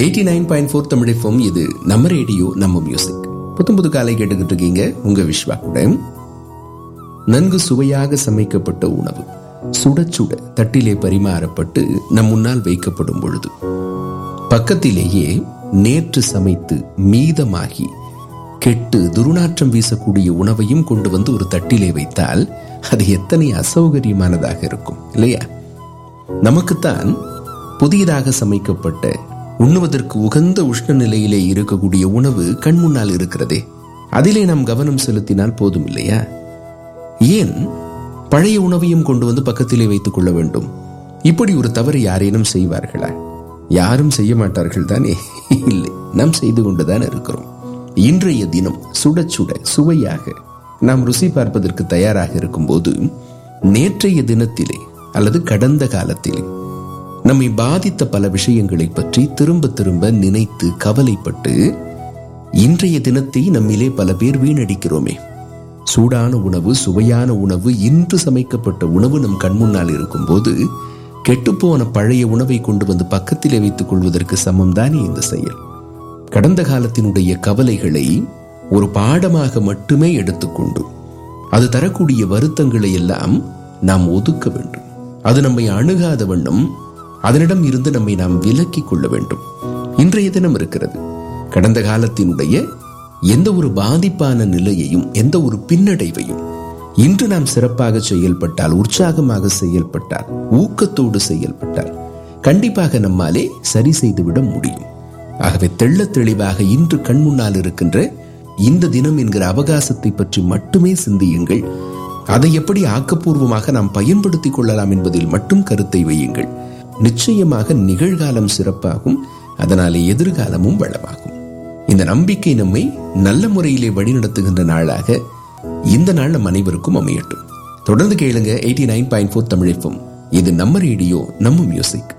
eighty nine point four தமிழிஃபம் இது நம்ம ரேடியோ நம்ம மியூசிக் புத்தம் புது காலை கேட்டுக்கிட்டு இருக்கீங்க உங்க விஸ்வா கூட நன்கு சுவையாக சமைக்கப்பட்ட உணவு சுட சுட தட்டிலே பரிமாறப்பட்டு நம் முன்னால் வைக்கப்படும் பொழுது பக்கத்திலேயே நேற்று சமைத்து மீதமாகி கெட்டு துர்நாற்றம் வீசக்கூடிய உணவையும் கொண்டு வந்து ஒரு தட்டிலே வைத்தால் அது எத்தனை அசௌகரியமானதாக இருக்கும் இல்லையா நமக்குத்தான் புதியதாக சமைக்கப்பட்ட உண்ணுவதற்கு உகந்த உஷ்ண நிலையிலே இருக்கக்கூடிய உணவு கண் முன்னால் இருக்கிறதே அதிலே நாம் கவனம் செலுத்தினால் போதும் இல்லையா ஏன் பழைய உணவையும் கொண்டு வந்து பக்கத்திலே வைத்துக் கொள்ள வேண்டும் இப்படி ஒரு தவறு யாரேனும் செய்வார்களா யாரும் செய்ய மாட்டார்கள் தானே இல்லை நாம் செய்து கொண்டுதான் இருக்கிறோம் இன்றைய தினம் சுட சுட சுவையாக நாம் ருசி பார்ப்பதற்கு தயாராக இருக்கும்போது நேற்றைய தினத்திலே அல்லது கடந்த காலத்திலே நம்மை பாதித்த பல விஷயங்களை பற்றி திரும்ப திரும்ப நினைத்து கவலைப்பட்டு இன்றைய தினத்தை நம்மிலே பல பேர் வீணடிக்கிறோமே சூடான உணவு சுவையான உணவு இன்று சமைக்கப்பட்ட உணவு நம் கண்முன்னால் இருக்கும்போது கெட்டுப்போன பழைய உணவை கொண்டு வந்து பக்கத்திலே வைத்துக் கொள்வதற்கு சமம் தானே இந்த செயல் கடந்த காலத்தினுடைய கவலைகளை ஒரு பாடமாக மட்டுமே எடுத்துக்கொண்டு அது தரக்கூடிய வருத்தங்களை எல்லாம் நாம் ஒதுக்க வேண்டும் அது நம்மை அணுகாத வண்ணம் அதனிடம் இருந்து நம்மை நாம் விலக்கிக் கொள்ள வேண்டும் இன்றைய தினம் இருக்கிறது கடந்த காலத்தினுடைய எந்த ஒரு பாதிப்பான நிலையையும் எந்த ஒரு பின்னடைவையும் இன்று நாம் சிறப்பாக செயல்பட்டால் உற்சாகமாக செயல்பட்டால் ஊக்கத்தோடு செயல்பட்டால் கண்டிப்பாக நம்மாலே சரி செய்துவிட முடியும் ஆகவே தெள்ள தெளிவாக இன்று கண்முன்னால் இருக்கின்ற இந்த தினம் என்கிற அவகாசத்தை பற்றி மட்டுமே சிந்தியுங்கள் அதை எப்படி ஆக்கப்பூர்வமாக நாம் பயன்படுத்திக் கொள்ளலாம் என்பதில் மட்டும் கருத்தை வையுங்கள் நிச்சயமாக நிகழ்காலம் சிறப்பாகும் அதனாலே எதிர்காலமும் வளமாகும் இந்த நம்பிக்கை நம்மை நல்ல முறையிலே வழிநடத்துகின்ற நாளாக இந்த நாள் நம் அனைவருக்கும் அமையட்டும் தொடர்ந்து கேளுங்க எயிட்டி நைன் பாயிண்ட் ஃபோர் தமிழிப்பும் இது நம்ம ரேடியோ நம்ம மியூசிக்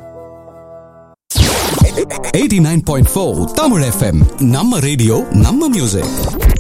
89.4 தமிழ் எஃப்எம் நம்ம ரேடியோ நம்ம மியூசிக்